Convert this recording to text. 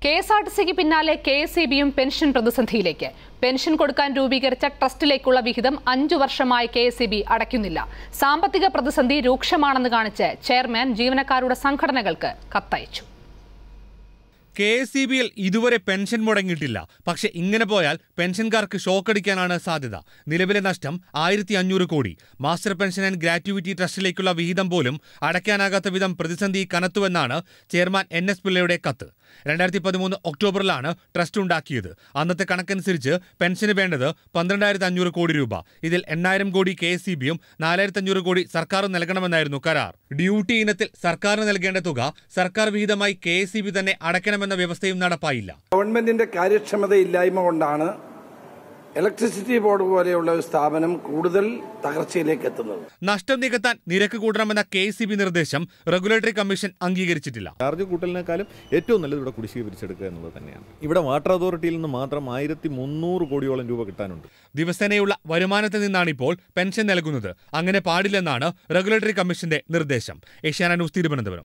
K S R T സിക്ക് പിന്നാലെ K S E ബിയും പെൻഷൻ പ്രതിസന്ധിയിലേക്ക് പെൻഷൻ കൊടുക്കാൻ രൂപീകരിച്ച ട്രസ്റ്റിലേക്കുള്ള വിഹിതം അഞ്ചു വർഷമായി കെ എസ് ഇ ബി അടയ്ക്കുന്നില്ല സാമ്പത്തിക പ്രതിസന്ധി രൂക്ഷമാണെന്ന് കാണിച്ച് ചെയർമാൻ ജീവനക്കാരുടെ സംഘടനകൾക്ക് കത്തയച്ചു കെ എസ് ഇ ബിയിൽ ഇതുവരെ പെൻഷൻ മുടങ്ങിയിട്ടില്ല പക്ഷെ ഇങ്ങനെ പോയാൽ പെൻഷൻകാർക്ക് ഷോക്കടിക്കാനാണ് സാധ്യത നിലവിലെ നഷ്ടം ആയിരത്തി അഞ്ഞൂറ് കോടി മാസ്റ്റർ പെൻഷൻ ആൻഡ് ഗ്രാറ്റുവിറ്റി ട്രസ്റ്റിലേക്കുള്ള വിഹിതം പോലും അടയ്ക്കാനാകാത്ത വിധം പ്രതിസന്ധി കനത്തുവെന്നാണ് ചെയർമാൻ എൻ എസ് പിള്ളയുടെ കത്ത് രണ്ടായിരത്തി പതിമൂന്ന് ഒക്ടോബറിലാണ് ട്രസ്റ്റ് ഉണ്ടാക്കിയത് അന്നത്തെ കണക്കനുസരിച്ച് പെൻഷന് വേണ്ടത് പന്ത്രണ്ടായിരത്തി അഞ്ഞൂറ് കോടി രൂപ ഇതിൽ എണ്ണായിരം കോടി കെ എസ് ഇ ബിയും നാലായിരത്തി അഞ്ഞൂറ് കോടി സർക്കാർ നൽകണമെന്നായിരുന്നു കരാർ ഡ്യൂട്ടി ഇനത്തിൽ സർക്കാരിന് നൽകേണ്ട തുക സർക്കാർ വിഹിതമായി കെ എസ് ഇ ബി തന്നെ അടയ്ക്കണമെന്ന വ്യവസ്ഥയും നടപ്പായില്ല ഗവൺമെന്റിന്റെ കാര്യക്ഷമതയില്ലായ്മ കൊണ്ടാണ് ഇലക്ട്രിസിറ്റി ബോർഡ് പോലെയുള്ള ഒരു സ്ഥാപനം കൂടുതൽ തകർച്ചയിലേക്ക് എത്തുന്നത് നഷ്ടം നികത്താൻ നിരക്ക് കൂട്ടണമെന്ന കെ സി ബി നിർദ്ദേശം റെഗുലേറ്ററി കമ്മീഷൻ അംഗീകരിച്ചിട്ടില്ല ചാർജ് കൂട്ടലിനേക്കാളും ഏറ്റവും നല്ലത് ഇവിടെ കുടിശ്ശിക പിരിച്ചെടുക്കുക എന്നുള്ളത് തന്നെയാണ് ഇവിടെ വാട്ടർ അതോറിറ്റിയിൽ നിന്ന് മാത്രം ആയിരത്തി മുന്നൂറ് കോടിയോളം രൂപ കിട്ടാനുണ്ട് ദിവസേനയുള്ള വരുമാനത്തിൽ നിന്നാണ് ഇപ്പോൾ പെൻഷൻ നൽകുന്നത് അങ്ങനെ പാടില്ലെന്നാണ് റെഗുലേറ്ററി കമ്മീഷന്റെ നിർദ്ദേശം ഏഷ്യാന ന്യൂസ് തിരുവനന്തപുരം